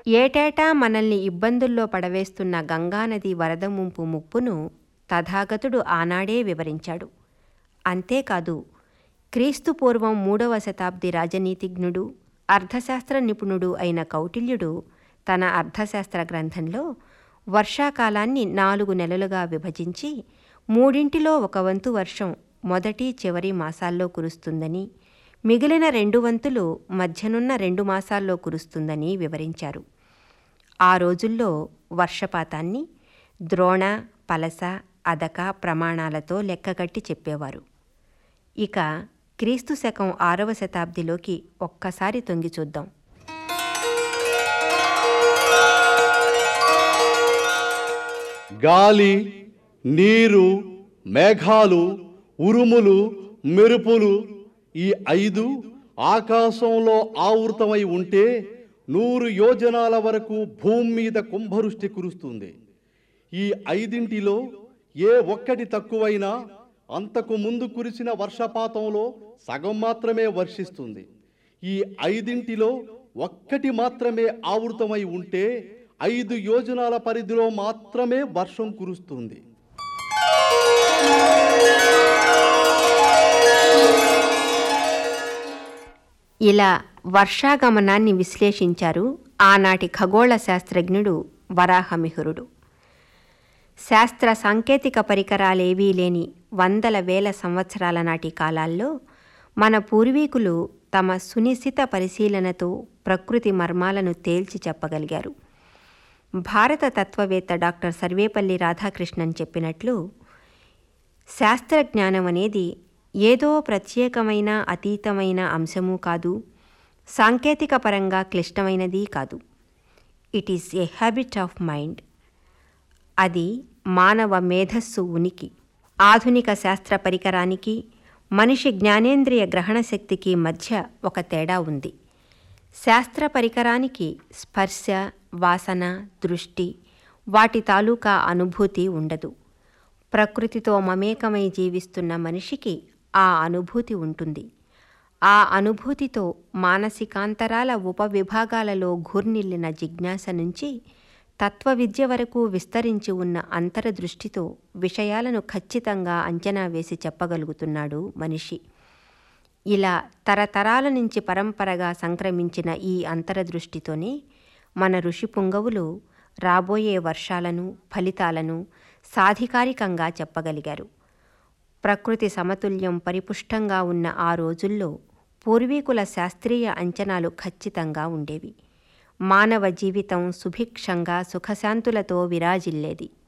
ఏటేటా మనల్ని ఇబ్బందుల్లో పడవేస్తున్న గంగానది వరద ముంపు ముప్పును తథాగతుడు ఆనాడే వివరించాడు అంతేకాదు క్రీస్తు పూర్వం మూడవ శతాబ్ది రాజనీతిజ్ఞుడు అర్థశాస్త్ర నిపుణుడు అయిన కౌటిల్యుడు తన అర్థశాస్త్ర గ్రంథంలో వర్షాకాలాన్ని నాలుగు నెలలుగా విభజించి మూడింటిలో ఒక వంతు వర్షం మొదటి చివరి మాసాల్లో కురుస్తుందని మిగిలిన రెండు వంతులు మధ్యనున్న రెండు మాసాల్లో కురుస్తుందని వివరించారు ఆ రోజుల్లో వర్షపాతాన్ని ద్రోణ పలస అదక ప్రమాణాలతో లెక్కగట్టి చెప్పేవారు ఇక క్రీస్తు శకం ఆరవ శతాబ్దిలోకి ఒక్కసారి తొంగి చూద్దాం గాలి నీరు మేఘాలు ఉరుములు మెరుపులు ఈ ఐదు ఆకాశంలో ఆవృతమై ఉంటే నూరు యోజనాల వరకు భూమి మీద కుంభవృష్టి కురుస్తుంది ఈ ఐదింటిలో ఏ ఒక్కటి తక్కువైనా అంతకు ముందు కురిసిన వర్షపాతంలో సగం మాత్రమే వర్షిస్తుంది ఈ ఐదింటిలో ఒక్కటి మాత్రమే ఆవృతమై ఉంటే ఐదు యోజనాల పరిధిలో మాత్రమే వర్షం కురుస్తుంది ఇలా వర్షాగమనాన్ని విశ్లేషించారు ఆనాటి ఖగోళ శాస్త్రజ్ఞుడు వరాహమిహిరుడు శాస్త్ర సాంకేతిక పరికరాలేవీ లేని వందల వేల సంవత్సరాల నాటి కాలాల్లో మన పూర్వీకులు తమ సునిశిత పరిశీలనతో ప్రకృతి మర్మాలను తేల్చి చెప్పగలిగారు భారత తత్వవేత్త డాక్టర్ సర్వేపల్లి రాధాకృష్ణన్ చెప్పినట్లు శాస్త్రజ్ఞానం అనేది ఏదో ప్రత్యేకమైన అతీతమైన అంశము కాదు సాంకేతిక పరంగా క్లిష్టమైనది కాదు it is a habit of mind అది మానవ మేధస్సు ఉనికి ఆధునిక శాస్త్ర పరికరానికి మనిషి జ్ఞానేంద్రియ గ్రహణ శక్తికి మధ్య ఒక తేడా ఉంది శాస్త్ర పరికరానికి స్పర్శ వాసన దృష్టి వాటి తాలూకా అనుభూతి ఉండదు ప్రకృతితో మమేకమై జీవిస్తున్న మనిషికి ఆ అనుభూతి ఉంటుంది ఆ అనుభూతితో మానసికాంతరాల ఉపవిభాగాలలో ఘూర్నిల్లిన జిజ్ఞాస నుంచి తత్వవిద్య వరకు విస్తరించి ఉన్న అంతరదృష్టితో విషయాలను ఖచ్చితంగా అంచనా వేసి చెప్పగలుగుతున్నాడు మనిషి ఇలా తరతరాల నుంచి పరంపరగా సంక్రమించిన ఈ అంతరదృష్టితోనే మన ఋషి పుంగవులు రాబోయే వర్షాలను ఫలితాలను సాధికారికంగా చెప్పగలిగారు ప్రకృతి సమతుల్యం పరిపుష్టంగా ఉన్న ఆ రోజుల్లో పూర్వీకుల శాస్త్రీయ అంచనాలు ఖచ్చితంగా ఉండేవి మానవ జీవితం సుభిక్షంగా సుఖశాంతులతో విరాజిల్లేది